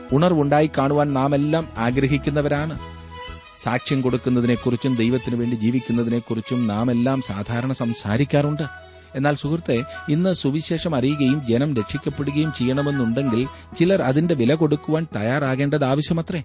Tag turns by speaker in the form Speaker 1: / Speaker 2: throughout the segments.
Speaker 1: ഉണർവുണ്ടായി കാണുവാൻ നാം എല്ലാം ആഗ്രഹിക്കുന്നവരാണ് സാക്ഷ്യം കൊടുക്കുന്നതിനെക്കുറിച്ചും ദൈവത്തിനു വേണ്ടി ജീവിക്കുന്നതിനെക്കുറിച്ചും നാം എല്ലാം സാധാരണ സംസാരിക്കാറുണ്ട് എന്നാൽ സുഹൃത്തെ ഇന്ന് സുവിശേഷം അറിയുകയും ജനം രക്ഷിക്കപ്പെടുകയും ചെയ്യണമെന്നുണ്ടെങ്കിൽ ചിലർ അതിന്റെ വില കൊടുക്കുവാൻ തയ്യാറാകേണ്ടത് ആവശ്യമത്രേ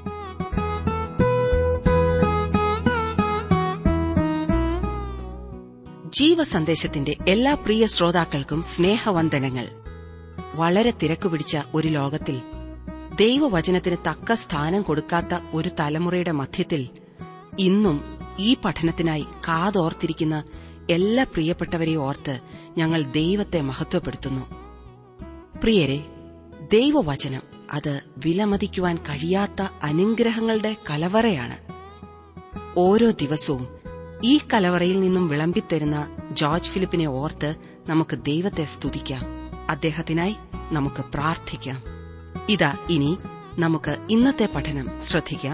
Speaker 2: ജീവസന്ദേശത്തിന്റെ എല്ലാ പ്രിയ ശ്രോതാക്കൾക്കും സ്നേഹവന്ദനങ്ങൾ വളരെ തിരക്കുപിടിച്ച ഒരു ലോകത്തിൽ ദൈവവചനത്തിന് തക്ക സ്ഥാനം കൊടുക്കാത്ത ഒരു തലമുറയുടെ മധ്യത്തിൽ ഇന്നും ഈ പഠനത്തിനായി കാതോർത്തിരിക്കുന്ന എല്ലാ പ്രിയപ്പെട്ടവരെ ഓർത്ത് ഞങ്ങൾ ദൈവത്തെ മഹത്വപ്പെടുത്തുന്നു പ്രിയരെ ദൈവവചനം അത് വിലമതിക്കുവാൻ കഴിയാത്ത അനുഗ്രഹങ്ങളുടെ കലവറയാണ് ഓരോ ദിവസവും ഈ കലവറയിൽ നിന്നും വിളമ്പിത്തരുന്ന ജോർജ് ഫിലിപ്പിനെ ഓർത്ത് നമുക്ക് ദൈവത്തെ സ്തുതിക്കാം അദ്ദേഹത്തിനായി നമുക്ക് പ്രാർത്ഥിക്കാം ഇതാ ഇനി നമുക്ക് ഇന്നത്തെ പഠനം ശ്രദ്ധിക്കാം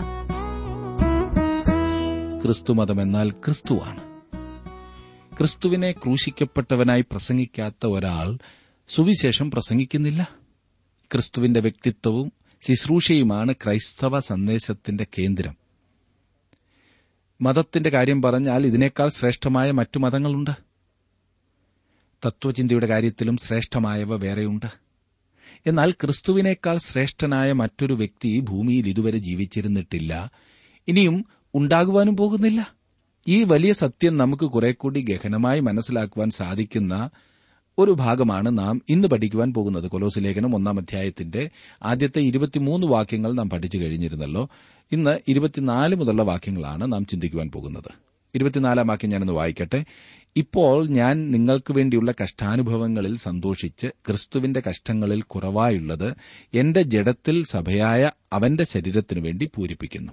Speaker 1: ക്രിസ്തുമതം എന്നാൽ ക്രിസ്തുവാണ് ക്രിസ്തുവിനെ ക്രൂശിക്കപ്പെട്ടവനായി പ്രസംഗിക്കാത്ത ഒരാൾ സുവിശേഷം പ്രസംഗിക്കുന്നില്ല ക്രിസ്തുവിന്റെ വ്യക്തിത്വവും ശുശ്രൂഷയുമാണ് ക്രൈസ്തവ സന്ദേശത്തിന്റെ കേന്ദ്രം മതത്തിന്റെ കാര്യം പറഞ്ഞാൽ ഇതിനേക്കാൾ ശ്രേഷ്ഠമായ മറ്റു മതങ്ങളുണ്ട് തത്വചിന്തയുടെ കാര്യത്തിലും ശ്രേഷ്ഠമായവ വേറെയുണ്ട് എന്നാൽ ക്രിസ്തുവിനേക്കാൾ ശ്രേഷ്ഠനായ മറ്റൊരു വ്യക്തി ഭൂമിയിൽ ഇതുവരെ ജീവിച്ചിരുന്നിട്ടില്ല ഇനിയും ഉണ്ടാകുവാനും പോകുന്നില്ല ഈ വലിയ സത്യം നമുക്ക് കുറെ കൂടി ഗഹനമായി മനസ്സിലാക്കുവാൻ സാധിക്കുന്ന ഒരു ഭാഗമാണ് നാം ഇന്ന് പഠിക്കുവാൻ പോകുന്നത് കൊലോസ് ലേഖനം ഒന്നാം അധ്യായത്തിന്റെ ആദ്യത്തെ ഇരുപത്തിമൂന്ന് വാക്യങ്ങൾ നാം പഠിച്ചു കഴിഞ്ഞിരുന്നല്ലോ ഇന്ന് ഇരുപത്തിനാല് മുതലുള്ള വാക്യങ്ങളാണ് നാം ചിന്തിക്കുവാൻ പോകുന്നത് ഇരുപത്തിനാലാം വാക്യം ഞാനൊന്ന് വായിക്കട്ടെ ഇപ്പോൾ ഞാൻ നിങ്ങൾക്ക് വേണ്ടിയുള്ള കഷ്ടാനുഭവങ്ങളിൽ സന്തോഷിച്ച് ക്രിസ്തുവിന്റെ കഷ്ടങ്ങളിൽ കുറവായുള്ളത് എന്റെ ജഡത്തിൽ സഭയായ അവന്റെ ശരീരത്തിനു വേണ്ടി പൂരിപ്പിക്കുന്നു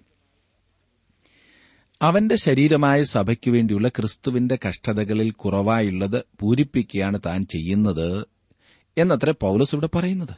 Speaker 1: അവന്റെ ശരീരമായ സഭയ്ക്കു വേണ്ടിയുള്ള ക്രിസ്തുവിന്റെ കഷ്ടതകളിൽ കുറവായുള്ളത് പൂരിപ്പിക്കുകയാണ് താൻ ചെയ്യുന്നത് എന്നത്ര പൌലസ് ഇവിടെ പറയുന്നത്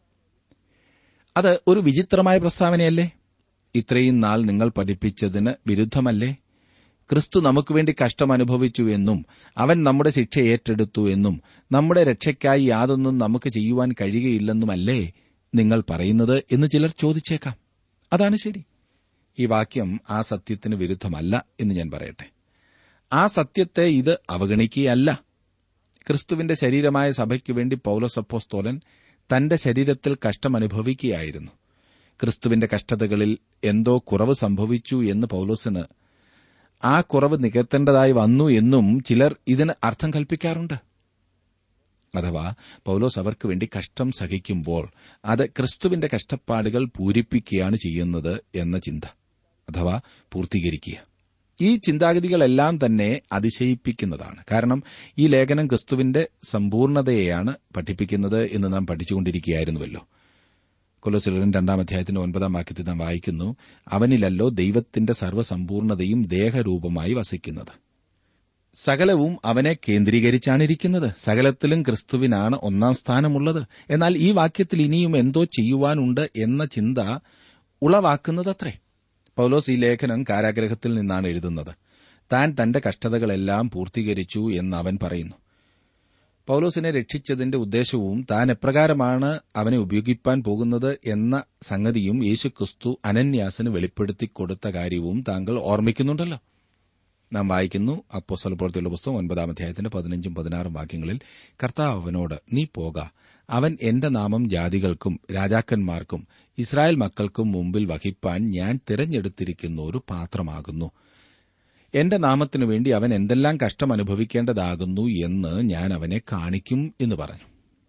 Speaker 1: അത് ഒരു വിചിത്രമായ പ്രസ്താവനയല്ലേ ഇത്രയും നാൾ നിങ്ങൾ പഠിപ്പിച്ചതിന് വിരുദ്ധമല്ലേ ക്രിസ്തു നമുക്ക് വേണ്ടി കഷ്ടം അനുഭവിച്ചു എന്നും അവൻ നമ്മുടെ ശിക്ഷ ഏറ്റെടുത്തു എന്നും നമ്മുടെ രക്ഷയ്ക്കായി യാതൊന്നും നമുക്ക് ചെയ്യുവാൻ കഴിയുകയില്ലെന്നുമല്ലേ നിങ്ങൾ പറയുന്നത് എന്ന് ചിലർ ചോദിച്ചേക്കാം അതാണ് ശരി ഈ വാക്യം ആ സത്യത്തിന് വിരുദ്ധമല്ല എന്ന് ഞാൻ പറയട്ടെ ആ സത്യത്തെ ഇത് അവഗണിക്കുകയല്ല ക്രിസ്തുവിന്റെ ശരീരമായ സഭയ്ക്കു വേണ്ടി പൌലോസപ്പോസ്തോലൻ തന്റെ ശരീരത്തിൽ കഷ്ടം അനുഭവിക്കുകയായിരുന്നു ക്രിസ്തുവിന്റെ കഷ്ടതകളിൽ എന്തോ കുറവ് സംഭവിച്ചു എന്ന് പൌലോസിന് ആ കുറവ് നികത്തേണ്ടതായി വന്നു എന്നും ചിലർ ഇതിന് അർത്ഥം കൽപ്പിക്കാറുണ്ട് അഥവാ പൌലോസ് അവർക്ക് വേണ്ടി കഷ്ടം സഹിക്കുമ്പോൾ അത് ക്രിസ്തുവിന്റെ കഷ്ടപ്പാടുകൾ പൂരിപ്പിക്കുകയാണ് ചെയ്യുന്നത് എന്ന ചിന്ത അഥവാ പൂർത്തീകരിക്കുക ഈ ചിന്താഗതികളെല്ലാം തന്നെ അതിശയിപ്പിക്കുന്നതാണ് കാരണം ഈ ലേഖനം ക്രിസ്തുവിന്റെ സമ്പൂർണതയെയാണ് പഠിപ്പിക്കുന്നത് എന്ന് നാം പഠിച്ചുകൊണ്ടിരിക്കുകയായിരുന്നുവല്ലോ കൊലോസിലൻ രണ്ടാം അധ്യായത്തിന്റെ ഒൻപതാം വാക്യത്തിൽ നാം വായിക്കുന്നു അവനിലല്ലോ ദൈവത്തിന്റെ സർവ്വസമ്പൂർണതയും ദേഹരൂപമായി വസിക്കുന്നത് സകലവും അവനെ കേന്ദ്രീകരിച്ചാണ് ഇരിക്കുന്നത് സകലത്തിലും ക്രിസ്തുവിനാണ് ഒന്നാം സ്ഥാനമുള്ളത് എന്നാൽ ഈ വാക്യത്തിൽ ഇനിയും എന്തോ ചെയ്യുവാനുണ്ട് എന്ന ചിന്ത ഉളവാക്കുന്നതത്രേ പൌലോസ് ഈ ലേഖനം കാരാഗ്രഹത്തിൽ നിന്നാണ് എഴുതുന്നത് താൻ തന്റെ കഷ്ടതകളെല്ലാം പൂർത്തീകരിച്ചു എന്ന് അവൻ പറയുന്നു പൌലോസിനെ രക്ഷിച്ചതിന്റെ ഉദ്ദേശവും താൻ എപ്രകാരമാണ് അവനെ ഉപയോഗിപ്പാൻ പോകുന്നത് എന്ന സംഗതിയും യേശുക്രിസ്തു അനന്യാസിന് വെളിപ്പെടുത്തി കൊടുത്ത കാര്യവും താങ്കൾ ഓർമ്മിക്കുന്നുണ്ടല്ലോ നാം വായിക്കുന്നു അപ്പോസ്തല പ്രവൃത്തിയുള്ള പുസ്തകം ഒൻപതാം അധ്യായത്തിന്റെ പതിനഞ്ചും പതിനാറും വാക്യങ്ങളിൽ കർത്താവ് അവനോട് നീ പോക അവൻ എന്റെ നാമം ജാതികൾക്കും രാജാക്കന്മാർക്കും ഇസ്രായേൽ മക്കൾക്കും മുമ്പിൽ വഹിപ്പാൻ ഞാൻ തിരഞ്ഞെടുത്തിരിക്കുന്ന ഒരു പാത്രമാകുന്നു എന്റെ നാമത്തിനു വേണ്ടി അവൻ എന്തെല്ലാം കഷ്ടം അനുഭവിക്കേണ്ടതാകുന്നു എന്ന് ഞാൻ അവനെ കാണിക്കും എന്ന് പറഞ്ഞു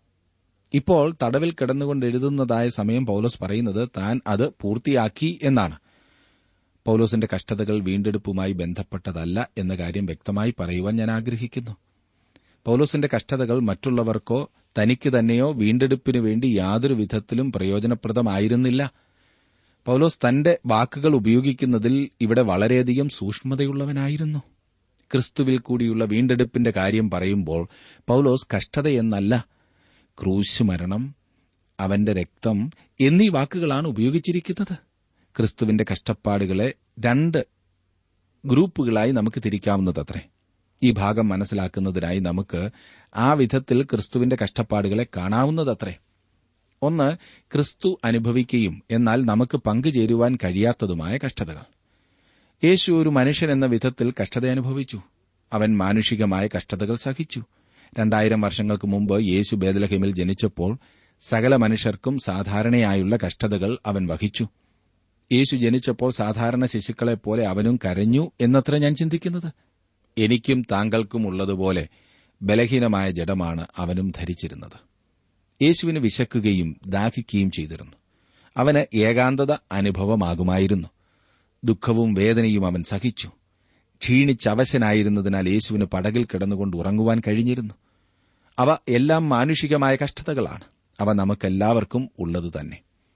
Speaker 1: ഇപ്പോൾ തടവിൽ കിടന്നുകൊണ്ട് എഴുതുന്നതായ സമയം പൌലോസ് പറയുന്നത് താൻ അത് പൂർത്തിയാക്കി എന്നാണ് പൌലോസിന്റെ കഷ്ടതകൾ വീണ്ടെടുപ്പുമായി ബന്ധപ്പെട്ടതല്ല എന്ന കാര്യം വ്യക്തമായി പറയുവാൻ ഞാൻ ആഗ്രഹിക്കുന്നു പൌലോസിന്റെ കഷ്ടതകൾ മറ്റുള്ളവർക്കോ തനിക്ക് തന്നെയോ വീണ്ടെടുപ്പിനു വേണ്ടി യാതൊരു വിധത്തിലും പ്രയോജനപ്രദമായിരുന്നില്ല പൌലോസ് തന്റെ വാക്കുകൾ ഉപയോഗിക്കുന്നതിൽ ഇവിടെ വളരെയധികം സൂക്ഷ്മതയുള്ളവനായിരുന്നു ക്രിസ്തുവിൽ കൂടിയുള്ള വീണ്ടെടുപ്പിന്റെ കാര്യം പറയുമ്പോൾ പൌലോസ് കഷ്ടതയെന്നല്ല ക്രൂശ് മരണം അവന്റെ രക്തം എന്നീ വാക്കുകളാണ് ഉപയോഗിച്ചിരിക്കുന്നത് ക്രിസ്തുവിന്റെ കഷ്ടപ്പാടുകളെ രണ്ട് ഗ്രൂപ്പുകളായി നമുക്ക് തിരിക്കാവുന്നതത്രേ ഈ ഭാഗം മനസ്സിലാക്കുന്നതിനായി നമുക്ക് ആ വിധത്തിൽ ക്രിസ്തുവിന്റെ കഷ്ടപ്പാടുകളെ കാണാവുന്നതത്രേ ഒന്ന് ക്രിസ്തു അനുഭവിക്കുകയും എന്നാൽ നമുക്ക് പങ്കുചേരുവാൻ കഴിയാത്തതുമായ കഷ്ടതകൾ യേശു ഒരു മനുഷ്യൻ എന്ന വിധത്തിൽ കഷ്ടത അനുഭവിച്ചു അവൻ മാനുഷികമായ കഷ്ടതകൾ സഹിച്ചു രണ്ടായിരം വർഷങ്ങൾക്ക് മുമ്പ് യേശു ബേദലഹേമിൽ ജനിച്ചപ്പോൾ സകല മനുഷ്യർക്കും സാധാരണയായുള്ള കഷ്ടതകൾ അവൻ വഹിച്ചു യേശു ജനിച്ചപ്പോൾ സാധാരണ ശിശുക്കളെപ്പോലെ അവനും കരഞ്ഞു എന്നത്ര ഞാൻ ചിന്തിക്കുന്നത് എനിക്കും താങ്കൾക്കും ഉള്ളതുപോലെ ബലഹീനമായ ജഡമാണ് അവനും ധരിച്ചിരുന്നത് യേശുവിന് വിശക്കുകയും ദാഹിക്കുകയും ചെയ്തിരുന്നു അവന് ഏകാന്തത അനുഭവമാകുമായിരുന്നു ദുഃഖവും വേദനയും അവൻ സഹിച്ചു ക്ഷീണിച്ചവശനായിരുന്നതിനാൽ യേശുവിന് പടകിൽ കിടന്നുകൊണ്ട് ഉറങ്ങുവാൻ കഴിഞ്ഞിരുന്നു അവ എല്ലാം മാനുഷികമായ കഷ്ടതകളാണ് അവ നമുക്കെല്ലാവർക്കും ഉള്ളത് തന്നെ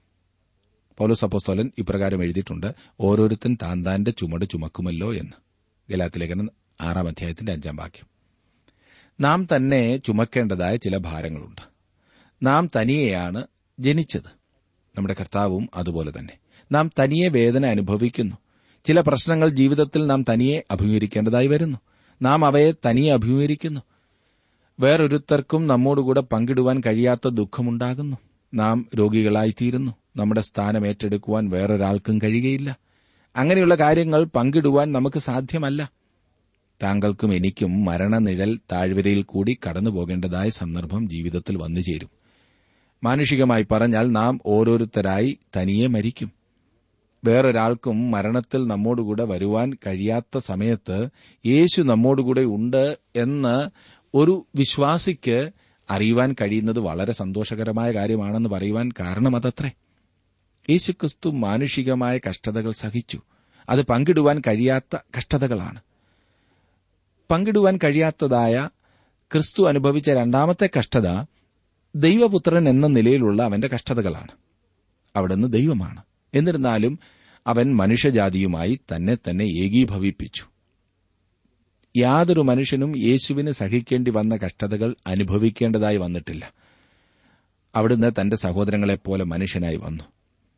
Speaker 1: പൗലോസ് അപ്പോസ്തോലൻ ഇപ്രകാരം എഴുതിയിട്ടുണ്ട് ഓരോരുത്തൻ താൻ താന്റെ ചുമട് ചുമക്കുമല്ലോ എന്ന് ഗലാത്തിലേഖനം ആറാം അധ്യായത്തിന്റെ അഞ്ചാം വാക്യം നാം തന്നെ ചുമക്കേണ്ടതായ ചില ഭാരങ്ങളുണ്ട് നാം തനിയെയാണ് ജനിച്ചത് നമ്മുടെ കർത്താവും അതുപോലെ തന്നെ നാം തനിയെ വേദന അനുഭവിക്കുന്നു ചില പ്രശ്നങ്ങൾ ജീവിതത്തിൽ നാം തനിയെ അഭിമുഖീകരിക്കേണ്ടതായി വരുന്നു നാം അവയെ തനിയെ അഭിമുഖീകരിക്കുന്നു വേറൊരുത്തർക്കും നമ്മോടുകൂടെ പങ്കിടുവാൻ കഴിയാത്ത ദുഃഖമുണ്ടാകുന്നു നാം രോഗികളായിത്തീരുന്നു നമ്മുടെ സ്ഥാനം ഏറ്റെടുക്കുവാൻ വേറൊരാൾക്കും കഴിയുകയില്ല അങ്ങനെയുള്ള കാര്യങ്ങൾ പങ്കിടുവാൻ നമുക്ക് സാധ്യമല്ല താങ്കൾക്കും എനിക്കും മരണനിഴൽ താഴ്വരയിൽ കൂടി കടന്നു പോകേണ്ടതായ സന്ദർഭം ജീവിതത്തിൽ വന്നു ചേരും മാനുഷികമായി പറഞ്ഞാൽ നാം ഓരോരുത്തരായി തനിയെ മരിക്കും വേറൊരാൾക്കും മരണത്തിൽ നമ്മോടുകൂടെ വരുവാൻ കഴിയാത്ത സമയത്ത് യേശു നമ്മോടുകൂടെ ഉണ്ട് എന്ന് ഒരു വിശ്വാസിക്ക് അറിയുവാൻ കഴിയുന്നത് വളരെ സന്തോഷകരമായ കാര്യമാണെന്ന് പറയുവാൻ കാരണം അതത്രേ യേശുക്രിസ്തു മാനുഷികമായ കഷ്ടതകൾ സഹിച്ചു അത് പങ്കിടുവാൻ കഴിയാത്ത കഷ്ടതകളാണ് പങ്കിടുവാൻ കഴിയാത്തതായ ക്രിസ്തു അനുഭവിച്ച രണ്ടാമത്തെ കഷ്ടത ദൈവപുത്രൻ എന്ന നിലയിലുള്ള അവന്റെ കഷ്ടതകളാണ് അവിടുന്ന് ദൈവമാണ് എന്നിരുന്നാലും അവൻ മനുഷ്യജാതിയുമായി തന്നെ തന്നെ ഏകീഭവിപ്പിച്ചു യാതൊരു മനുഷ്യനും യേശുവിന് സഹിക്കേണ്ടി വന്ന കഷ്ടതകൾ അനുഭവിക്കേണ്ടതായി വന്നിട്ടില്ല അവിടുന്ന് തന്റെ സഹോദരങ്ങളെപ്പോലെ മനുഷ്യനായി വന്നു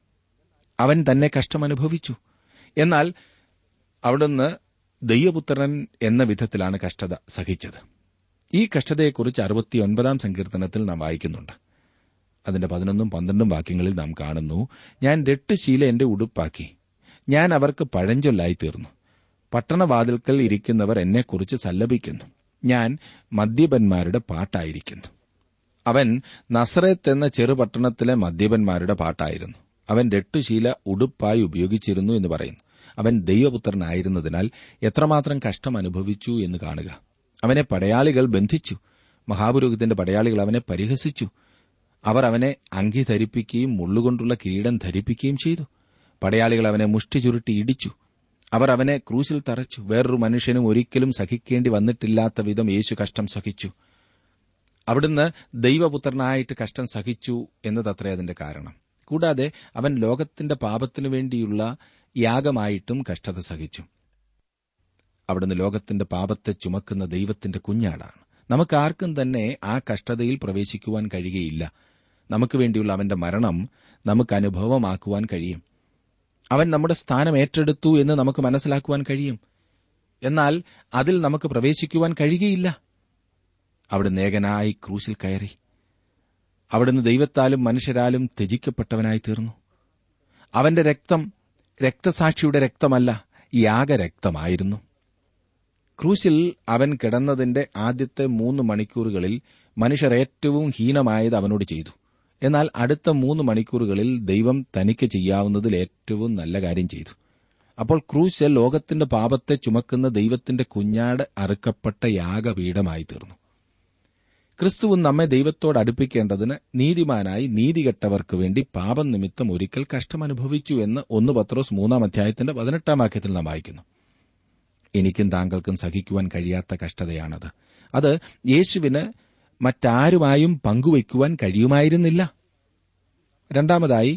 Speaker 1: അവൻ തന്നെ കഷ്ടമനുഭവിച്ചു എന്നാൽ അവിടുന്ന് ദൈവപുത്രൻ എന്ന വിധത്തിലാണ് കഷ്ടത സഹിച്ചത് ഈ കഷ്ടതയെക്കുറിച്ച് അറുപത്തിയൊൻപതാം സങ്കീർത്തനത്തിൽ നാം വായിക്കുന്നുണ്ട് അതിന്റെ പതിനൊന്നും പന്ത്രണ്ടും വാക്യങ്ങളിൽ നാം കാണുന്നു ഞാൻ രട്ടുശീല എന്റെ ഉടുപ്പാക്കി ഞാൻ അവർക്ക് പഴഞ്ചൊല്ലായി തീർന്നു പട്ടണവാതിൽക്കൽ ഇരിക്കുന്നവർ എന്നെക്കുറിച്ച് സല്ലപിക്കുന്നു ഞാൻ മദ്യപന്മാരുടെ പാട്ടായിരിക്കുന്നു അവൻ നസറത്ത് എന്ന ചെറുപട്ടണത്തിലെ മദ്യപന്മാരുടെ പാട്ടായിരുന്നു അവൻ രട്ടുശീല ഉടുപ്പായി ഉപയോഗിച്ചിരുന്നു എന്ന് പറയുന്നു അവൻ ദൈവപുത്രനായിരുന്നതിനാൽ എത്രമാത്രം കഷ്ടം അനുഭവിച്ചു എന്ന് കാണുക അവനെ പടയാളികൾ ബന്ധിച്ചു മഹാപുരോഹിതന്റെ പടയാളികൾ അവനെ പരിഹസിച്ചു അവർ അവനെ അങ്കി ധരിപ്പിക്കുകയും മുള്ളുകൊണ്ടുള്ള കിരീടം ധരിപ്പിക്കുകയും ചെയ്തു പടയാളികൾ അവനെ മുഷ്ടി ചുരുട്ടി ഇടിച്ചു അവർ അവനെ ക്രൂശിൽ തറച്ചു വേറൊരു മനുഷ്യനും ഒരിക്കലും സഹിക്കേണ്ടി വന്നിട്ടില്ലാത്ത വിധം യേശു കഷ്ടം സഹിച്ചു അവിടുന്ന് ദൈവപുത്രനായിട്ട് കഷ്ടം സഹിച്ചു എന്നതത്രേ അതിന്റെ കാരണം കൂടാതെ അവൻ ലോകത്തിന്റെ പാപത്തിനു വേണ്ടിയുള്ള യാഗമായിട്ടും കഷ്ടത സഹിച്ചു അവിടുന്ന് ലോകത്തിന്റെ പാപത്തെ ചുമക്കുന്ന ദൈവത്തിന്റെ കുഞ്ഞാടാണ് നമുക്കാർക്കും തന്നെ ആ കഷ്ടതയിൽ പ്രവേശിക്കുവാൻ കഴിയുകയില്ല നമുക്ക് വേണ്ടിയുള്ള അവന്റെ മരണം നമുക്ക് അനുഭവമാക്കുവാൻ കഴിയും അവൻ നമ്മുടെ സ്ഥാനം ഏറ്റെടുത്തു എന്ന് നമുക്ക് മനസ്സിലാക്കുവാൻ കഴിയും എന്നാൽ അതിൽ നമുക്ക് പ്രവേശിക്കുവാൻ കഴിയുകയില്ല അവിടുന്ന് ഏകനായി ക്രൂശിൽ കയറി അവിടുന്ന് ദൈവത്താലും മനുഷ്യരാലും ത്യജിക്കപ്പെട്ടവനായി തീർന്നു അവന്റെ രക്തം രക്തസാക്ഷിയുടെ രക്തമല്ല യാഗരക്തമായിരുന്നു ക്രൂശിൽ അവൻ കിടന്നതിന്റെ ആദ്യത്തെ മൂന്ന് മണിക്കൂറുകളിൽ മനുഷ്യർ ഏറ്റവും ഹീനമായത് അവനോട് ചെയ്തു എന്നാൽ അടുത്ത മൂന്ന് മണിക്കൂറുകളിൽ ദൈവം തനിക്ക് ചെയ്യാവുന്നതിൽ ഏറ്റവും നല്ല കാര്യം ചെയ്തു അപ്പോൾ ക്രൂശ് ലോകത്തിന്റെ പാപത്തെ ചുമക്കുന്ന ദൈവത്തിന്റെ കുഞ്ഞാട് അറുക്കപ്പെട്ട യാഗപീഠമായി തീർന്നു ക്രിസ്തുവും നമ്മെ ദൈവത്തോട് അടുപ്പിക്കേണ്ടതിന് നീതിമാനായി നീതികെട്ടവർക്ക് വേണ്ടി പാപം നിമിത്തം ഒരിക്കൽ കഷ്ടമനുഭവിച്ചു എന്ന് ഒന്ന് പത്രോസ് മൂന്നാം അധ്യായത്തിന്റെ പതിനെട്ടാം വാക്യത്തിൽ നാം വായിക്കുന്നു എനിക്കും താങ്കൾക്കും സഹിക്കുവാൻ കഴിയാത്ത കഷ്ടതയാണത് അത് യേശുവിന് മറ്റാരുമായും പങ്കുവയ്ക്കുവാൻ കഴിയുമായിരുന്നില്ല രണ്ടാമതായി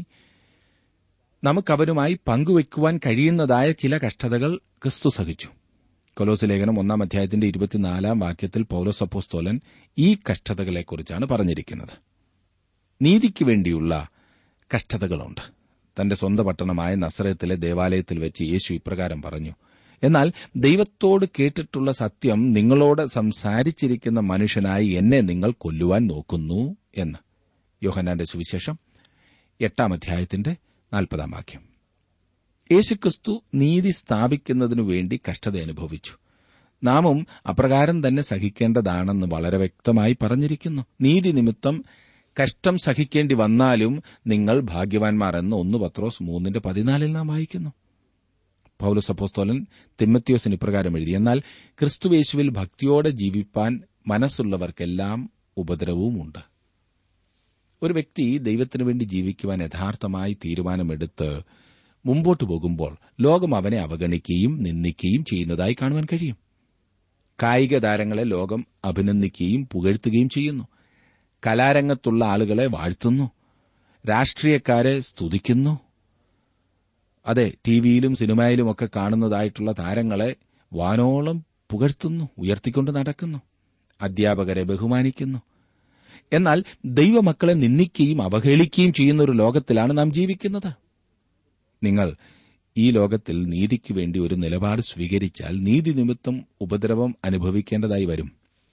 Speaker 1: നമുക്കവരുമായി പങ്കുവയ്ക്കുവാൻ കഴിയുന്നതായ ചില കഷ്ടതകൾ ക്രിസ്തു സഹിച്ചു കൊലോസ് ലേഖനം ഒന്നാം അധ്യായത്തിന്റെ ഇരുപത്തിനാലാം വാക്യത്തിൽ പൌലോസ് അപ്പോസ്തോലൻ ഈ കഷ്ടതകളെക്കുറിച്ചാണ് പറഞ്ഞിരിക്കുന്നത് നീതിക്ക് വേണ്ടിയുള്ള കഷ്ടതകളുണ്ട് തന്റെ സ്വന്തം പട്ടണമായ നസറത്തിലെ ദേവാലയത്തിൽ വെച്ച് യേശു ഇപ്രകാരം പറഞ്ഞു എന്നാൽ ദൈവത്തോട് കേട്ടിട്ടുള്ള സത്യം നിങ്ങളോട് സംസാരിച്ചിരിക്കുന്ന മനുഷ്യനായി എന്നെ നിങ്ങൾ കൊല്ലുവാൻ നോക്കുന്നു എന്ന് യോഹന്നാന്റെ സുവിശേഷം എട്ടാം അധ്യായത്തിന്റെ നാൽപ്പതാം വാക്യം യേശുക്രിസ്തു നീതി സ്ഥാപിക്കുന്നതിനു വേണ്ടി കഷ്ടത അനുഭവിച്ചു നാമും അപ്രകാരം തന്നെ സഹിക്കേണ്ടതാണെന്ന് വളരെ വ്യക്തമായി പറഞ്ഞിരിക്കുന്നു നീതി നിമിത്തം കഷ്ടം സഹിക്കേണ്ടി വന്നാലും നിങ്ങൾ ഭാഗ്യവാൻമാർ എന്ന് ഒന്ന് പത്രോസ് മൂന്നിന്റെ പതിനാലിൽ നാം വായിക്കുന്നു പൌലോസ് അപ്പോസ്തോലൻ തിമ്മത്യോസിന് ഇപ്രകാരം എഴുതി എന്നാൽ ക്രിസ്തുവേശുവിൽ ഭക്തിയോടെ ജീവിപ്പാൻ മനസ്സുള്ളവർക്കെല്ലാം ഉപദ്രവവുമുണ്ട് ഒരു വ്യക്തി ദൈവത്തിനു വേണ്ടി ജീവിക്കുവാൻ യഥാർത്ഥമായി തീരുമാനമെടുത്ത് മുമ്പോട്ടു പോകുമ്പോൾ ലോകം അവനെ അവഗണിക്കുകയും നിന്ദിക്കുകയും ചെയ്യുന്നതായി കാണുവാൻ കഴിയും കായിക താരങ്ങളെ ലോകം അഭിനന്ദിക്കുകയും പുകഴ്ത്തുകയും ചെയ്യുന്നു കലാരംഗത്തുള്ള ആളുകളെ വാഴ്ത്തുന്നു രാഷ്ട്രീയക്കാരെ സ്തുതിക്കുന്നു അതെ ടിവിയിലും സിനിമയിലുമൊക്കെ കാണുന്നതായിട്ടുള്ള താരങ്ങളെ വാനോളം പുകഴ്ത്തുന്നു ഉയർത്തിക്കൊണ്ട് നടക്കുന്നു അധ്യാപകരെ ബഹുമാനിക്കുന്നു എന്നാൽ ദൈവമക്കളെ നിന്ദിക്കുകയും അവഹേളിക്കുകയും ചെയ്യുന്ന ഒരു ലോകത്തിലാണ് നാം ജീവിക്കുന്നത് നിങ്ങൾ ഈ ലോകത്തിൽ നീതിക്ക് വേണ്ടി ഒരു നിലപാട് സ്വീകരിച്ചാൽ നീതി നിമിത്തം ഉപദ്രവം അനുഭവിക്കേണ്ടതായി വരും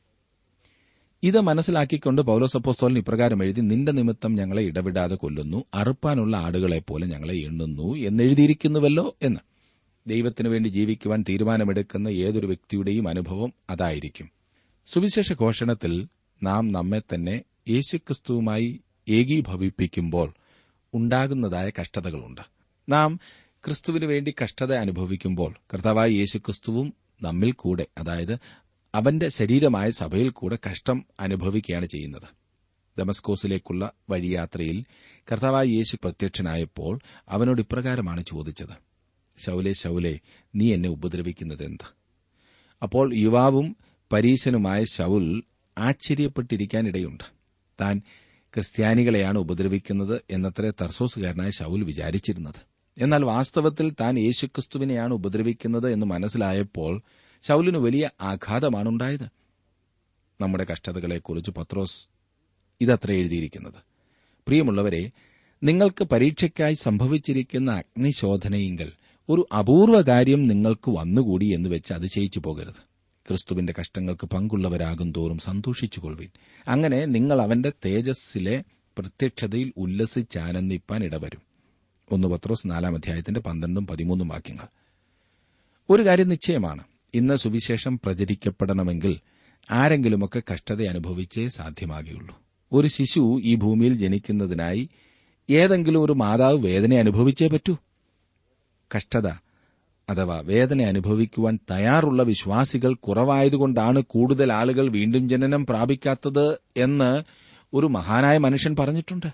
Speaker 1: ഇത് മനസ്സിലാക്കിക്കൊണ്ട് പൌലോസപ്പോസ്തോലൻ ഇപ്രകാരം എഴുതി നിന്റെ നിമിത്തം ഞങ്ങളെ ഇടവിടാതെ കൊല്ലുന്നു അറുപ്പാനുള്ള ആടുകളെപ്പോലെ ഞങ്ങളെ എണ്ണുന്നു എന്നെഴുതിയിരിക്കുന്നുവല്ലോ എന്ന് ദൈവത്തിനു വേണ്ടി ജീവിക്കുവാൻ തീരുമാനമെടുക്കുന്ന ഏതൊരു വ്യക്തിയുടെയും അനുഭവം അതായിരിക്കും സുവിശേഷ ഘോഷണത്തിൽ നാം നമ്മെ തന്നെ യേശുക്രിസ്തുവുമായി ഏകീഭവിപ്പിക്കുമ്പോൾ ഉണ്ടാകുന്നതായ കഷ്ടതകളുണ്ട് നാം ക്രിസ്തുവിനു വേണ്ടി കഷ്ടത അനുഭവിക്കുമ്പോൾ കർത്താവായ യേശുക്രിസ്തുവും നമ്മിൽ കൂടെ അതായത് അവന്റെ ശരീരമായ സഭയിൽ കൂടെ കഷ്ടം അനുഭവിക്കുകയാണ് ചെയ്യുന്നത് ദമസ്കോസിലേക്കുള്ള വഴിയാത്രയിൽ കർത്താവായ യേശു പ്രത്യക്ഷനായപ്പോൾ അവനോട് ഇപ്രകാരമാണ് ചോദിച്ചത് ശൌലെ ശൌലെ നീ എന്നെ ഉപദ്രവിക്കുന്നതെന്ത് അപ്പോൾ യുവാവും പരീശനുമായ ശൌൽ ആശ്ചര്യപ്പെട്ടിരിക്കാനിടയുണ്ട് താൻ ക്രിസ്ത്യാനികളെയാണ് ഉപദ്രവിക്കുന്നത് എന്നത്ര തർസോസുകാരനായ ശൌൽ വിചാരിച്ചിരുന്നത് എന്നാൽ വാസ്തവത്തിൽ താൻ യേശുക്രിസ്തുവിനെയാണ് ഉപദ്രവിക്കുന്നത് എന്ന് മനസ്സിലായപ്പോൾ ശൌലിന് വലിയ ആഘാതമാണുണ്ടായത് നമ്മുടെ കഷ്ടതകളെക്കുറിച്ച് പത്രോസ് ഇതത്ര എഴുതിയിരിക്കുന്നത് പ്രിയമുള്ളവരെ നിങ്ങൾക്ക് പരീക്ഷയ്ക്കായി സംഭവിച്ചിരിക്കുന്ന അഗ്നിശോധനയെങ്കിൽ ഒരു അപൂർവ കാര്യം നിങ്ങൾക്ക് വന്നുകൂടി എന്ന് വെച്ച് അതിശയിച്ചു പോകരുത് ക്രിസ്തുവിന്റെ കഷ്ടങ്ങൾക്ക് പങ്കുള്ളവരാകും തോറും സന്തോഷിച്ചുകൊള്ളുവിൻ അങ്ങനെ നിങ്ങൾ അവന്റെ തേജസ്സിലെ പ്രത്യക്ഷതയിൽ ഉല്ലസിച്ചാനന്ദിപ്പാൻ ഇടവരും ഒന്ന് പത്രോസ് നാലാം അധ്യായത്തിന്റെ പന്ത്രണ്ടും പതിമൂന്നും വാക്യങ്ങൾ ഒരു കാര്യം നിശ്ചയമാണ് ഇന്ന് സുവിശേഷം പ്രചരിക്കപ്പെടണമെങ്കിൽ ആരെങ്കിലുമൊക്കെ കഷ്ടത അനുഭവിച്ചേ സാധ്യമാകുകയുള്ളൂ ഒരു ശിശു ഈ ഭൂമിയിൽ ജനിക്കുന്നതിനായി ഏതെങ്കിലും ഒരു മാതാവ് വേദന അനുഭവിച്ചേ പറ്റൂ കഷ്ടത അഥവാ വേദന അനുഭവിക്കുവാൻ തയ്യാറുള്ള വിശ്വാസികൾ കുറവായതുകൊണ്ടാണ് കൂടുതൽ ആളുകൾ വീണ്ടും ജനനം പ്രാപിക്കാത്തത് എന്ന് ഒരു മഹാനായ മനുഷ്യൻ പറഞ്ഞിട്ടുണ്ട്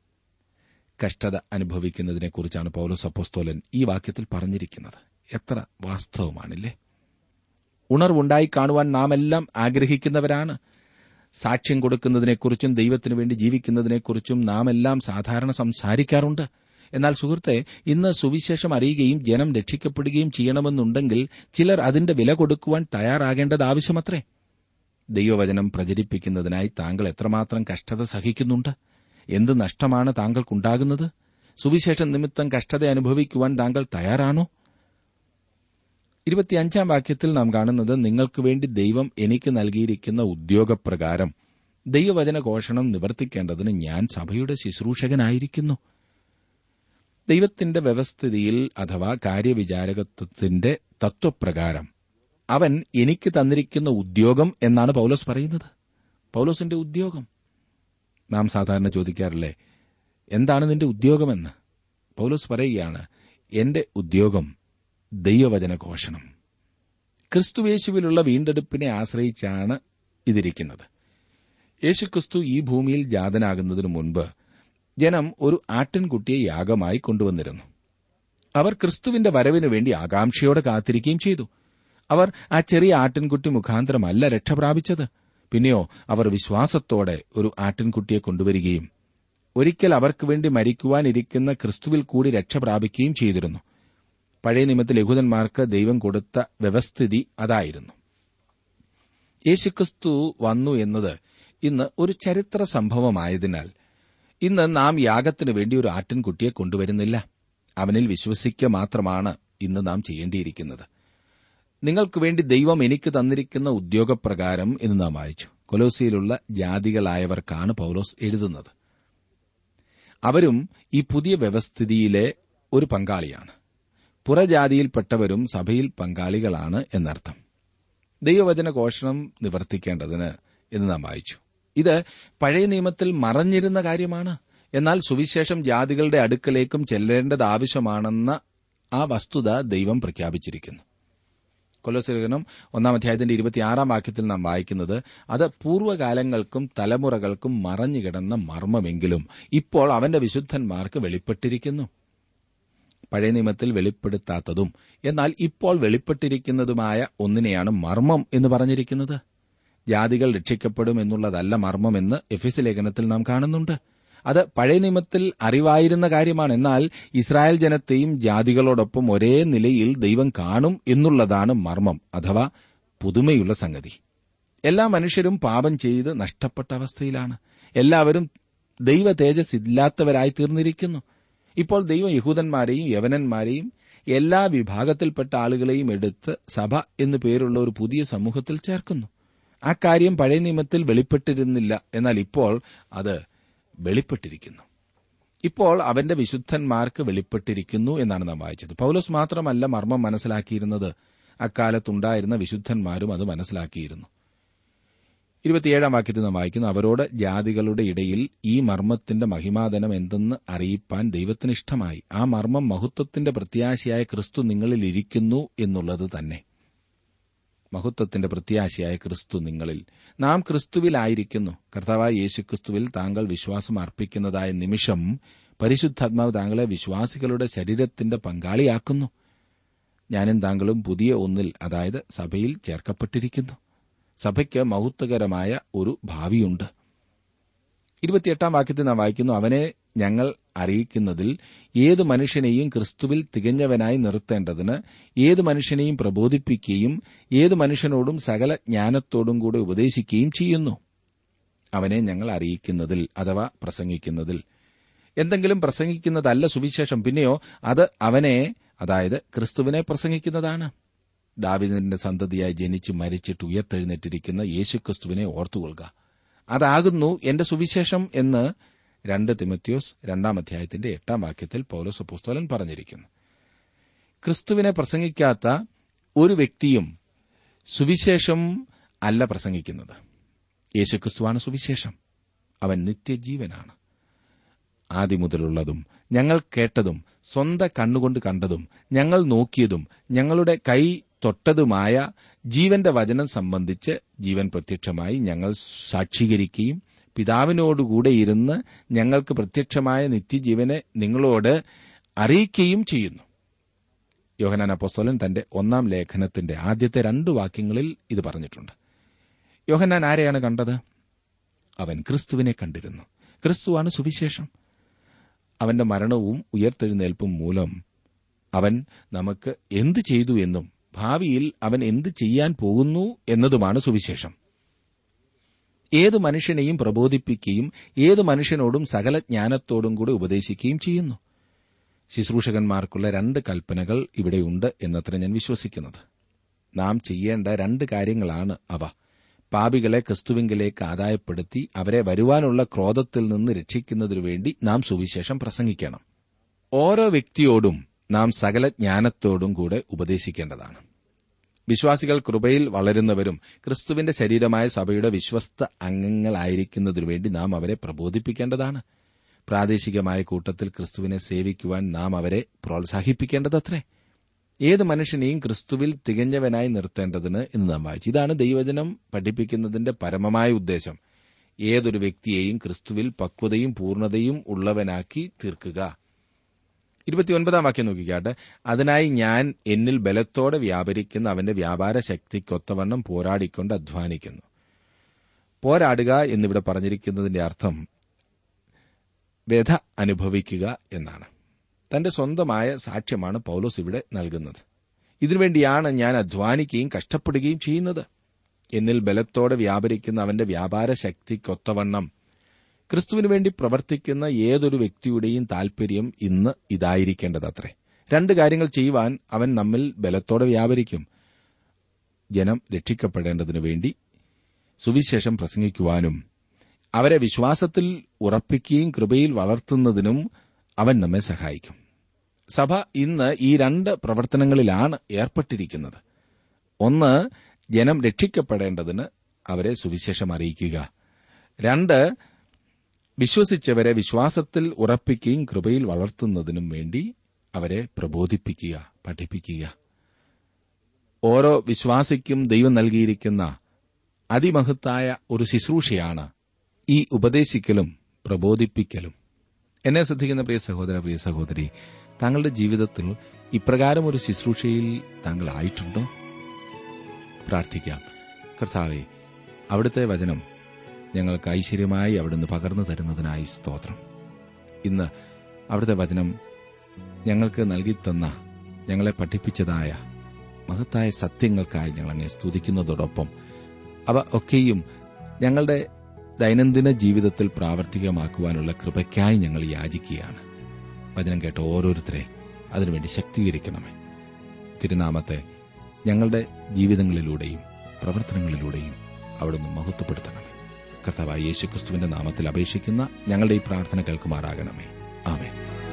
Speaker 1: കഷ്ടത അനുഭവിക്കുന്നതിനെക്കുറിച്ചാണ് പൌലോസ് അപ്പോസ്തോലൻ ഈ വാക്യത്തിൽ പറഞ്ഞിരിക്കുന്നത് എത്ര വാസ്തവമാണില്ലേ ഉണർവുണ്ടായി കാണുവാൻ നാം എല്ലാം ആഗ്രഹിക്കുന്നവരാണ് സാക്ഷ്യം കൊടുക്കുന്നതിനെക്കുറിച്ചും ദൈവത്തിനു വേണ്ടി ജീവിക്കുന്നതിനെക്കുറിച്ചും നാം എല്ലാം സാധാരണ സംസാരിക്കാറുണ്ട് എന്നാൽ സുഹൃത്തെ ഇന്ന് സുവിശേഷം അറിയുകയും ജനം രക്ഷിക്കപ്പെടുകയും ചെയ്യണമെന്നുണ്ടെങ്കിൽ ചിലർ അതിന്റെ വില കൊടുക്കുവാൻ തയ്യാറാകേണ്ടത് ആവശ്യമത്രേ ദൈവവചനം പ്രചരിപ്പിക്കുന്നതിനായി താങ്കൾ എത്രമാത്രം കഷ്ടത സഹിക്കുന്നുണ്ട് എന്ത് നഷ്ടമാണ് താങ്കൾക്കുണ്ടാകുന്നത് സുവിശേഷം നിമിത്തം കഷ്ടത അനുഭവിക്കുവാൻ താങ്കൾ തയ്യാറാണോ ഇരുപത്തിയഞ്ചാം വാക്യത്തിൽ നാം കാണുന്നത് നിങ്ങൾക്ക് വേണ്ടി ദൈവം എനിക്ക് നൽകിയിരിക്കുന്ന ഉദ്യോഗപ്രകാരം ദൈവവചന ഘോഷണം നിവർത്തിക്കേണ്ടതിന് ഞാൻ സഭയുടെ ശുശ്രൂഷകനായിരിക്കുന്നു ദൈവത്തിന്റെ വ്യവസ്ഥിതിയിൽ അഥവാ കാര്യവിചാരകത്വത്തിന്റെ തത്വപ്രകാരം അവൻ എനിക്ക് തന്നിരിക്കുന്ന ഉദ്യോഗം എന്നാണ് പൌലോസ് പറയുന്നത് പൌലോസിന്റെ ഉദ്യോഗം നാം സാധാരണ ചോദിക്കാറില്ലേ എന്താണ് നിന്റെ ഉദ്യോഗമെന്ന് പൌലോസ് പറയുകയാണ് എന്റെ ഉദ്യോഗം ദൈവവചന ഘോഷണം ക്രിസ്തുവേശുവിലുള്ള വീണ്ടെടുപ്പിനെ ആശ്രയിച്ചാണ് ഇതിരിക്കുന്നത് യേശുക്രിസ്തു ഈ ഭൂമിയിൽ ജാതനാകുന്നതിനു മുൻപ് ജനം ഒരു ആട്ടിൻകുട്ടിയെ യാഗമായി കൊണ്ടുവന്നിരുന്നു അവർ ക്രിസ്തുവിന്റെ വരവിനു വേണ്ടി ആകാംക്ഷയോടെ കാത്തിരിക്കുകയും ചെയ്തു അവർ ആ ചെറിയ ആട്ടിൻകുട്ടി മുഖാന്തരമല്ല രക്ഷ പ്രാപിച്ചത് പിന്നെയോ അവർ വിശ്വാസത്തോടെ ഒരു ആട്ടിൻകുട്ടിയെ കൊണ്ടുവരികയും ഒരിക്കൽ അവർക്ക് വേണ്ടി മരിക്കുവാനിരിക്കുന്ന ക്രിസ്തുവിൽ കൂടി രക്ഷ പ്രാപിക്കുകയും ചെയ്തിരുന്നു പഴയ നിയമത്തിൽ യഹൂദന്മാർക്ക് ദൈവം കൊടുത്ത വ്യവസ്ഥിതി അതായിരുന്നു യേശുക്രിസ്തു വന്നു എന്നത് ഇന്ന് ഒരു ചരിത്ര സംഭവമായതിനാൽ ഇന്ന് നാം യാഗത്തിനു വേണ്ടി ഒരു ആട്ടിൻകുട്ടിയെ കൊണ്ടുവരുന്നില്ല അവനിൽ വിശ്വസിക്കുക മാത്രമാണ് ഇന്ന് നാം ചെയ്യേണ്ടിയിരിക്കുന്നത് നിങ്ങൾക്ക് വേണ്ടി ദൈവം എനിക്ക് തന്നിരിക്കുന്ന ഉദ്യോഗപ്രകാരം എന്ന് നാം വായിച്ചു കൊലോസിയിലുള്ള ജാതികളായവർക്കാണ് പൌലോസ് എഴുതുന്നത് അവരും ഈ പുതിയ വ്യവസ്ഥിതിയിലെ ഒരു പങ്കാളിയാണ് പുറജാതിയിൽപ്പെട്ടവരും സഭയിൽ പങ്കാളികളാണ് എന്നർത്ഥം ദൈവവചന ഘോഷണം നിവർത്തിക്കേണ്ടതിന് എന്ന് നാം വായിച്ചു ഇത് പഴയ നിയമത്തിൽ മറഞ്ഞിരുന്ന കാര്യമാണ് എന്നാൽ സുവിശേഷം ജാതികളുടെ അടുക്കലേക്കും ചെല്ലേണ്ടത് ആവശ്യമാണെന്ന ആ വസ്തുത ദൈവം പ്രഖ്യാപിച്ചിരിക്കുന്നു കൊലോസലേഖനം ഒന്നാം അധ്യായത്തിന്റെ ഇരുപത്തിയാറാം വാക്യത്തിൽ നാം വായിക്കുന്നത് അത് പൂർവ്വകാലങ്ങൾക്കും തലമുറകൾക്കും മറഞ്ഞുകിടന്ന മർമ്മമെങ്കിലും ഇപ്പോൾ അവന്റെ വിശുദ്ധന്മാർക്ക് വെളിപ്പെട്ടിരിക്കുന്നു പഴയ നിയമത്തിൽ വെളിപ്പെടുത്താത്തതും എന്നാൽ ഇപ്പോൾ വെളിപ്പെട്ടിരിക്കുന്നതുമായ ഒന്നിനെയാണ് മർമ്മം എന്ന് പറഞ്ഞിരിക്കുന്നത് ജാതികൾ രക്ഷിക്കപ്പെടും എന്നുള്ളതല്ല മർമ്മമെന്ന് എഫിസ് ലേഖനത്തിൽ നാം കാണുന്നുണ്ട് അത് പഴയ നിയമത്തിൽ അറിവായിരുന്ന കാര്യമാണ് എന്നാൽ ഇസ്രായേൽ ജനത്തെയും ജാതികളോടൊപ്പം ഒരേ നിലയിൽ ദൈവം കാണും എന്നുള്ളതാണ് മർമ്മം അഥവാ പുതുമയുള്ള സംഗതി എല്ലാ മനുഷ്യരും പാപം ചെയ്ത് നഷ്ടപ്പെട്ട അവസ്ഥയിലാണ് എല്ലാവരും ദൈവ തേജസ് ഇല്ലാത്തവരായി തീർന്നിരിക്കുന്നു ഇപ്പോൾ ദൈവം യഹൂദന്മാരെയും യവനന്മാരെയും എല്ലാ വിഭാഗത്തിൽപ്പെട്ട ആളുകളെയും എടുത്ത് സഭ എന്നു പേരുള്ള ഒരു പുതിയ സമൂഹത്തിൽ ചേർക്കുന്നു ആ കാര്യം പഴയ നിയമത്തിൽ വെളിപ്പെട്ടിരുന്നില്ല എന്നാൽ ഇപ്പോൾ അത് വെളിപ്പെട്ടിരിക്കുന്നു ഇപ്പോൾ അവന്റെ വിശുദ്ധന്മാർക്ക് വെളിപ്പെട്ടിരിക്കുന്നു എന്നാണ് നാം വായിച്ചത് പൗലോസ് മാത്രമല്ല മർമ്മം മനസ്സിലാക്കിയിരുന്നത് അക്കാലത്തുണ്ടായിരുന്ന വിശുദ്ധന്മാരും അത് മനസ്സിലാക്കിയിരുന്നു ഇരുപത്തിയേഴാം വാക്യത്തിൽ നാം വായിക്കുന്നു അവരോട് ജാതികളുടെ ഇടയിൽ ഈ മർമ്മത്തിന്റെ മഹിമാതനം എന്തെന്ന് അറിയിപ്പാൻ ദൈവത്തിന് ഇഷ്ടമായി ആ മർമ്മം മഹത്വത്തിന്റെ പ്രത്യാശയായ ക്രിസ്തു നിങ്ങളിൽ ഇരിക്കുന്നു എന്നുള്ളത് തന്നെ മഹത്വത്തിന്റെ പ്രത്യാശയായ ക്രിസ്തു നിങ്ങളിൽ നാം ക്രിസ്തുവിലായിരിക്കുന്നു കർത്താവായ യേശു ക്രിസ്തുവിൽ താങ്കൾ വിശ്വാസം അർപ്പിക്കുന്നതായ നിമിഷം പരിശുദ്ധാത്മാവ് താങ്കളെ വിശ്വാസികളുടെ ശരീരത്തിന്റെ പങ്കാളിയാക്കുന്നു ഞാനും താങ്കളും പുതിയ ഒന്നിൽ അതായത് സഭയിൽ ചേർക്കപ്പെട്ടിരിക്കുന്നു സഭയ്ക്ക് മഹത്വകരമായ ഒരു ഭാവിയുണ്ട് ഇരുപത്തിയെട്ടാം വാക്യത്തിൽ നാം വായിക്കുന്നു അവനെ ഞങ്ങൾ അറിയിക്കുന്നതിൽ ഏതു മനുഷ്യനെയും ക്രിസ്തുവിൽ തികഞ്ഞവനായി നിർത്തേണ്ടതിന് ഏതു മനുഷ്യനെയും പ്രബോധിപ്പിക്കുകയും ഏതു മനുഷ്യനോടും സകല ജ്ഞാനത്തോടും കൂടെ ഉപദേശിക്കുകയും ചെയ്യുന്നു അവനെ ഞങ്ങൾ അറിയിക്കുന്നതിൽ അഥവാ പ്രസംഗിക്കുന്നതിൽ എന്തെങ്കിലും പ്രസംഗിക്കുന്നതല്ല സുവിശേഷം പിന്നെയോ അത് അവനെ അതായത് ക്രിസ്തുവിനെ പ്രസംഗിക്കുന്നതാണ് ദാവിദിന്റെ സന്തതിയായി ജനിച്ച് മരിച്ചിട്ട് ഉയർത്തെഴുന്നേറ്റിരിക്കുന്ന യേശുക്രിസ്തുവിനെ ഓർത്തുകൊള്ളുക അതാകുന്നു എന്റെ സുവിശേഷം എന്ന് രണ്ട് തിമത്യോസ് രണ്ടാം അധ്യായത്തിന്റെ എട്ടാം വാക്യത്തിൽ പൌലോസ് പുസ്തകൻ പറഞ്ഞിരിക്കുന്നു ക്രിസ്തുവിനെ പ്രസംഗിക്കാത്ത ഒരു വ്യക്തിയും സുവിശേഷം അല്ല പ്രസംഗിക്കുന്നത് യേശുക്രിസ്തുവാണ് സുവിശേഷം അവൻ നിത്യജീവനാണ് ആദ്യമുതലുള്ളതും ഞങ്ങൾ കേട്ടതും സ്വന്ത കണ്ണുകൊണ്ട് കണ്ടതും ഞങ്ങൾ നോക്കിയതും ഞങ്ങളുടെ കൈ തൊട്ടതുമായ ജീവന്റെ വചനം സംബന്ധിച്ച് ജീവൻ പ്രത്യക്ഷമായി ഞങ്ങൾ സാക്ഷീകരിക്കുകയും പിതാവിനോടുകൂടെ ഇരുന്ന് ഞങ്ങൾക്ക് പ്രത്യക്ഷമായ നിത്യജീവനെ നിങ്ങളോട് അറിയിക്കുകയും ചെയ്യുന്നു യോഹനാൻ അപ്പോസ്തോലൻ തന്റെ ഒന്നാം ലേഖനത്തിന്റെ ആദ്യത്തെ രണ്ട് വാക്യങ്ങളിൽ ഇത് പറഞ്ഞിട്ടുണ്ട് യോഹന്നാൻ ആരെയാണ് കണ്ടത് അവൻ ക്രിസ്തുവിനെ കണ്ടിരുന്നു ക്രിസ്തുവാണ് സുവിശേഷം അവന്റെ മരണവും ഉയർത്തെഴുന്നേൽപ്പും മൂലം അവൻ നമുക്ക് എന്തു ചെയ്തു എന്നും ഭാവിയിൽ അവൻ എന്ത് ചെയ്യാൻ പോകുന്നു എന്നതുമാണ് സുവിശേഷം ഏതു മനുഷ്യനെയും പ്രബോധിപ്പിക്കുകയും ഏതു മനുഷ്യനോടും സകല ജ്ഞാനത്തോടും കൂടെ ഉപദേശിക്കുകയും ചെയ്യുന്നു ശുശ്രൂഷകന്മാർക്കുള്ള രണ്ട് കൽപ്പനകൾ ഇവിടെയുണ്ട് എന്നത്ര ഞാൻ വിശ്വസിക്കുന്നത് നാം ചെയ്യേണ്ട രണ്ട് കാര്യങ്ങളാണ് അവ പാപികളെ ക്രിസ്തുവിങ്കിലേക്ക് ആദായപ്പെടുത്തി അവരെ വരുവാനുള്ള ക്രോധത്തിൽ നിന്ന് രക്ഷിക്കുന്നതിനു വേണ്ടി നാം സുവിശേഷം പ്രസംഗിക്കണം ഓരോ വ്യക്തിയോടും നാം സകല ജ്ഞാനത്തോടും കൂടെ ഉപദേശിക്കേണ്ടതാണ് വിശ്വാസികൾ കൃപയിൽ വളരുന്നവരും ക്രിസ്തുവിന്റെ ശരീരമായ സഭയുടെ വിശ്വസ്ത അംഗങ്ങളായിരിക്കുന്നതിനു വേണ്ടി നാം അവരെ പ്രബോധിപ്പിക്കേണ്ടതാണ് പ്രാദേശികമായ കൂട്ടത്തിൽ ക്രിസ്തുവിനെ സേവിക്കുവാൻ നാം അവരെ പ്രോത്സാഹിപ്പിക്കേണ്ടതത്രേ ഏത് മനുഷ്യനെയും ക്രിസ്തുവിൽ തികഞ്ഞവനായി നിർത്തേണ്ടതിന് എന്ന് നാം വായിച്ചു ഇതാണ് ദൈവജനം പഠിപ്പിക്കുന്നതിന്റെ പരമമായ ഉദ്ദേശം ഏതൊരു വ്യക്തിയെയും ക്രിസ്തുവിൽ പക്വതയും പൂർണ്ണതയും ഉള്ളവനാക്കി തീർക്കുക ഇരുപത്തിയൊൻപതാം വാക്യം നോക്കിക്കാട്ടെ അതിനായി ഞാൻ എന്നിൽ ബലത്തോടെ വ്യാപരിക്കുന്ന അവന്റെ വ്യാപാര ശക്തിക്കൊത്തവണ്ണം പോരാടിക്കൊണ്ട് അധ്വാനിക്കുന്നു പോരാടുക എന്നിവിടെ പറഞ്ഞിരിക്കുന്നതിന്റെ അർത്ഥം വ്യഥ അനുഭവിക്കുക എന്നാണ് തന്റെ സ്വന്തമായ സാക്ഷ്യമാണ് പൌലോസ് ഇവിടെ നൽകുന്നത് ഇതിനുവേണ്ടിയാണ് ഞാൻ അധ്വാനിക്കുകയും കഷ്ടപ്പെടുകയും ചെയ്യുന്നത് എന്നിൽ ബലത്തോടെ വ്യാപരിക്കുന്ന അവന്റെ വ്യാപാര ശക്തിക്കൊത്തവണ്ണം ക്രിസ്തുവിനു വേണ്ടി പ്രവർത്തിക്കുന്ന ഏതൊരു വ്യക്തിയുടെയും താൽപര്യം ഇന്ന് ഇതായിരിക്കേണ്ടതത്രേ രണ്ട് കാര്യങ്ങൾ ചെയ്യുവാൻ അവൻ നമ്മിൽ ബലത്തോടെ വ്യാപരിക്കും ജനം രക്ഷിക്കപ്പെടേണ്ടതിനു വേണ്ടി സുവിശേഷം പ്രസംഗിക്കുവാനും അവരെ വിശ്വാസത്തിൽ ഉറപ്പിക്കുകയും കൃപയിൽ വളർത്തുന്നതിനും അവൻ നമ്മെ സഹായിക്കും സഭ ഇന്ന് ഈ രണ്ട് പ്രവർത്തനങ്ങളിലാണ് ഏർപ്പെട്ടിരിക്കുന്നത് ഒന്ന് ജനം രക്ഷിക്കപ്പെടേണ്ടതിന് അവരെ സുവിശേഷം അറിയിക്കുക രണ്ട് വിശ്വസിച്ചവരെ വിശ്വാസത്തിൽ ഉറപ്പിക്കുകയും കൃപയിൽ വളർത്തുന്നതിനും വേണ്ടി അവരെ പ്രബോധിപ്പിക്കുക പഠിപ്പിക്കുക ഓരോ വിശ്വാസിക്കും ദൈവം നൽകിയിരിക്കുന്ന അതിമഹത്തായ ഒരു ശുശ്രൂഷയാണ് ഈ ഉപദേശിക്കലും പ്രബോധിപ്പിക്കലും എന്നെ ശ്രദ്ധിക്കുന്ന പ്രിയ സഹോദര പ്രിയ സഹോദരി താങ്കളുടെ ജീവിതത്തിൽ ഇപ്രകാരം ഒരു ശുശ്രൂഷയിൽ താങ്കൾ ആയിട്ടുണ്ടോ പ്രാർത്ഥിക്കാം കർത്താവെ അവിടുത്തെ വചനം ഞങ്ങൾക്ക് ഐശ്വര്യമായി അവിടുന്ന് പകർന്നു തരുന്നതിനായി സ്തോത്രം ഇന്ന് അവിടുത്തെ വചനം ഞങ്ങൾക്ക് നൽകിത്തന്ന ഞങ്ങളെ പഠിപ്പിച്ചതായ മഹത്തായ സത്യങ്ങൾക്കായി ഞങ്ങൾ അങ്ങനെ സ്തുതിക്കുന്നതോടൊപ്പം അവ ഒക്കെയും ഞങ്ങളുടെ ദൈനംദിന ജീവിതത്തിൽ പ്രാവർത്തികമാക്കുവാനുള്ള കൃപയ്ക്കായി ഞങ്ങൾ യാചിക്കുകയാണ് വചനം കേട്ട ഓരോരുത്തരെ അതിനുവേണ്ടി ശക്തീകരിക്കണമേ തിരുനാമത്തെ ഞങ്ങളുടെ ജീവിതങ്ങളിലൂടെയും പ്രവർത്തനങ്ങളിലൂടെയും അവിടുന്ന് മഹത്വപ്പെടുത്തണമേ കർത്താവായ യേശുക്രിസ്തുവിന്റെ നാമത്തിൽ അപേക്ഷിക്കുന്ന ഞങ്ങളുടെ ഈ പ്രാർത്ഥന കേൾക്കുമാറാകണമേ ആമേ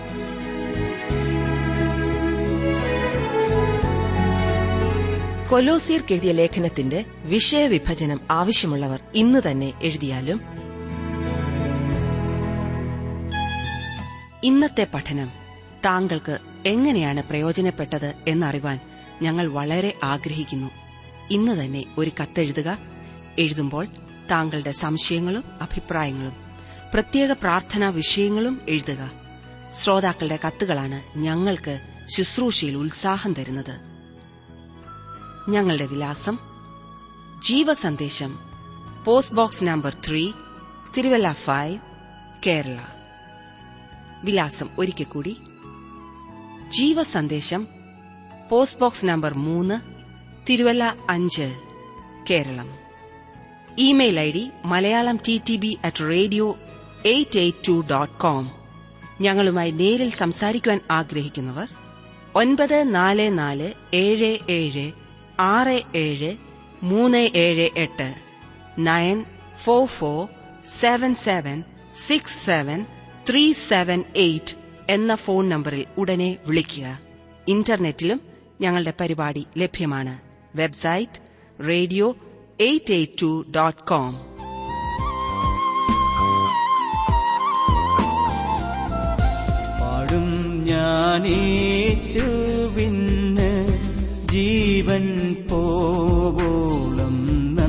Speaker 2: കൊലോസിയർക്ക് എഴുതിയ ലേഖനത്തിന്റെ വിഷയവിഭജനം ആവശ്യമുള്ളവർ ഇന്ന് തന്നെ എഴുതിയാലും ഇന്നത്തെ പഠനം താങ്കൾക്ക് എങ്ങനെയാണ് പ്രയോജനപ്പെട്ടത് എന്നറിവാൻ ഞങ്ങൾ വളരെ ആഗ്രഹിക്കുന്നു ഇന്ന് തന്നെ ഒരു കത്തെഴുതുക എഴുതുമ്പോൾ താങ്കളുടെ സംശയങ്ങളും അഭിപ്രായങ്ങളും പ്രത്യേക പ്രാർത്ഥനാ വിഷയങ്ങളും എഴുതുക ശ്രോതാക്കളുടെ കത്തുകളാണ് ഞങ്ങൾക്ക് ശുശ്രൂഷയിൽ ഉത്സാഹം തരുന്നത് ഞങ്ങളുടെ വിലാസം ജീവസന്ദേശം post box number three Thiruvalla five Kerala വിലാസം ഒരിക്കൽ കൂടി ജീവസന്ദേശം പോസ്റ്റ് ബോക്സ് നമ്പർ മൂന്ന് തിരുവല്ല അഞ്ച് Keralam email I D Malayalam T T B at radio eight eight two dot com ഞങ്ങളുമായി നേരിൽ സംസാരിക്കുവാൻ ആഗ്രഹിക്കുന്നവർ ഒൻപത് നാല് നാല് ഏഴ് ഏഴ് ആറ് ഏഴ് മൂന്ന് ഏഴ് എട്ട് nine four four seven seven six seven three seven eight എന്ന ഫോൺ നമ്പറിൽ ഉടനെ വിളിക്കുക ഇന്റർനെറ്റിലും ഞങ്ങളുടെ പരിപാടി ലഭ്യമാണ് website radio eight eight two dot com
Speaker 3: പാടും ഞാനേശുവിന് ജീവൻ പോവോളം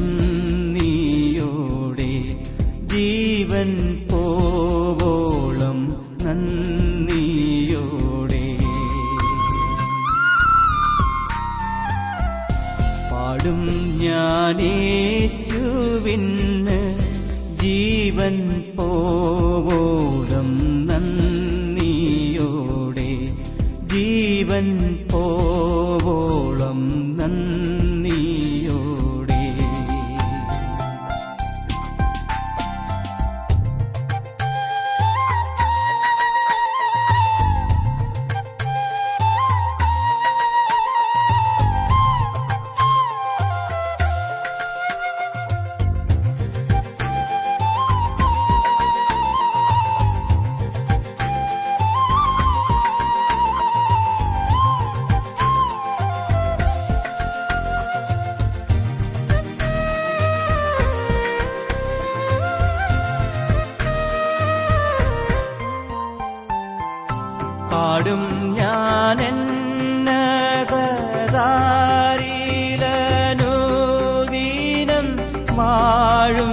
Speaker 3: നന്ദിയോടെ ജീവൻ പോവോളം നന്ദിയോടെ പാടും ഞാനേശുവിന് ജീവൻ പോവോളം നന്ദിയോടെ ജീവൻ പോവോളം നന്ദിയോടെ പാടും ഞാൻ എന്നകതാരിലനുദീനം വാഴും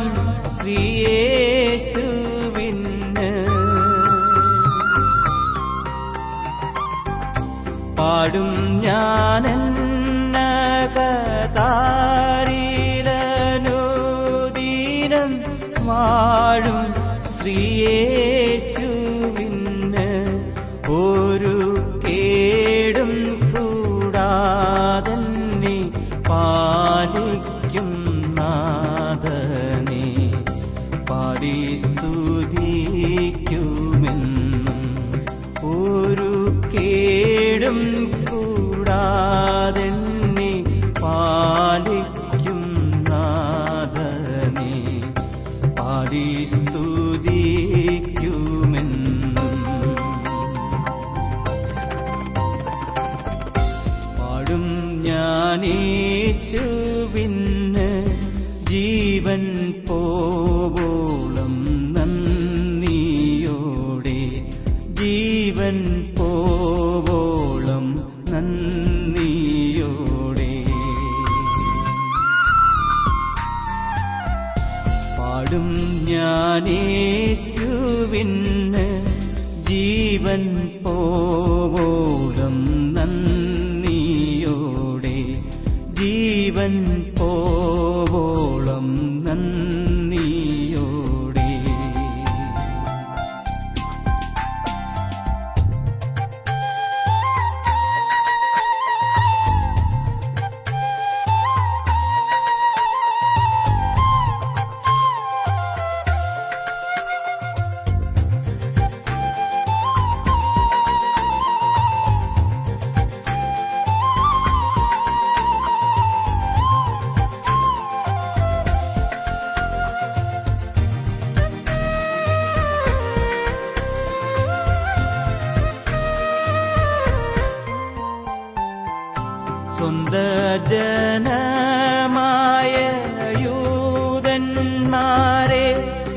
Speaker 3: ശ്രീയേശുവിന് പാടും ഞാൻ എന്നകതാരിലനുദീനം വാഴും ശ്രീയേശുവിന് ഒരു കേടും കൂടാതന്നെ പാലിക്കും നാഥനെ പാടി സ്തുതിക്കുമെന്നും ഒരു കേടും കൂടാതെന്നെ പാലിക്കും നാഥനെ പാടി സ്തുതിക്കുമെന്നും ജീവൻ പോവോളം നന്ദിയോടെ പാടും ഞാനേശുവിന് ജീവൻ പോവോളം നന്ദിയോടെ ജീവൻ പോവോളം നന്ദിയോടെ സ്വന്ത ജനമായ യൂതന്മാരെ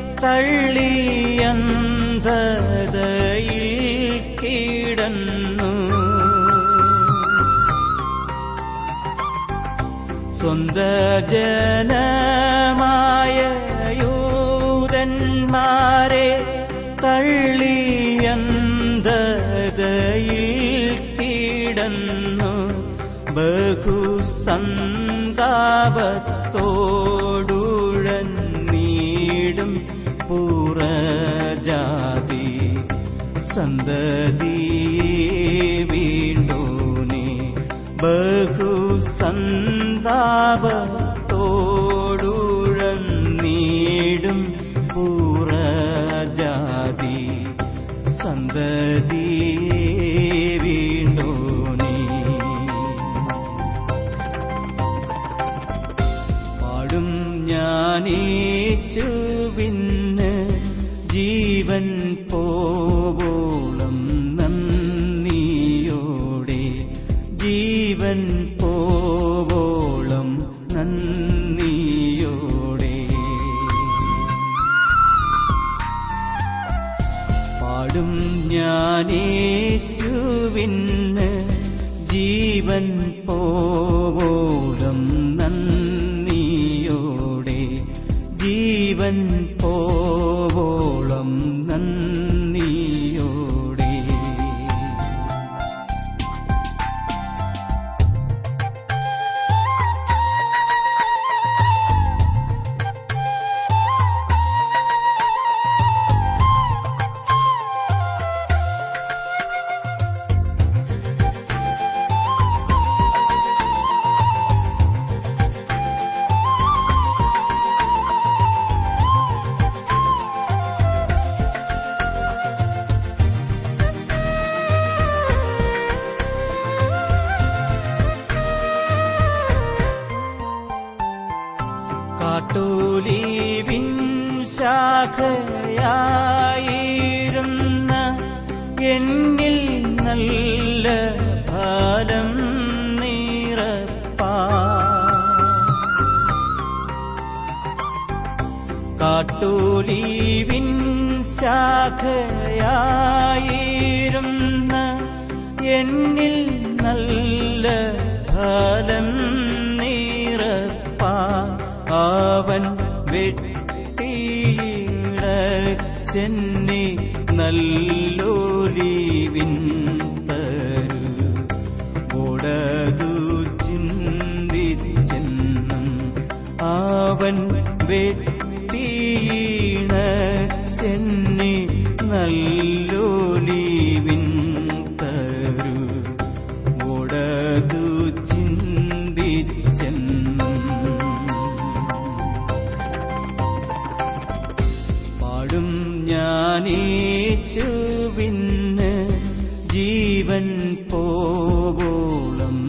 Speaker 3: തള്ളിയന്തതയിൽ കിടന്നു സ്വന്ത ജനമായ യൂതന്മാരെ തള്ളിയന്തതയിൽ കിടന്നു ബഹുസന്താപത്തോടുഴന്നീടും പുറജാതി സന്തതി വീണ്ടോനെ ബഹുസന്താപത്തോടുഴന്നീടും പുറജാതി സന്തതി വീണ്ടോനെ പാടും ഞാനേശുവിന് ജീവൻ പോവോളം നന്ദിയോടെ ജീവൻ പോവോളം നന്ദിയോടെ പാടും ഞാനേശുവിന് ജീവൻ പോവോളം നന്ദിയോടെ ജീവൻ പോവോളം നന്ദിയോടെ കാട്ടൂലീവിൻ ശാഖയായിരുന്ന എന്നിൽ നല്ല ഫലം നിറപ്പാ കാട്ടൂലീവിൻ ശാഖയായിരുന്ന എന്നിൽ നല്ല ഫലം നിറപ്പാൻ അവൻ വെട്ടിയിടച്ചെന്നെ നല്ലോലീവിൻ തരു ഒടതു ചിന്തിച്ചെന്നും അവൻ വെട്ടിയിണച്ചെന്നെ നല്ലോലീവിൻ തരു ഒടതു ചിന്തിച്ചെന്നും പാടും ഞാനേശുവിന് ജീവൻ പോവോളം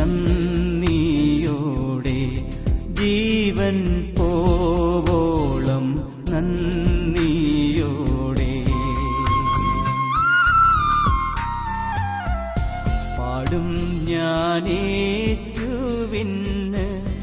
Speaker 3: നന്ദിയോടെ ജീവൻ പോവോളം നന്ദിയോടെ പാടും ഞാനേശുവിന്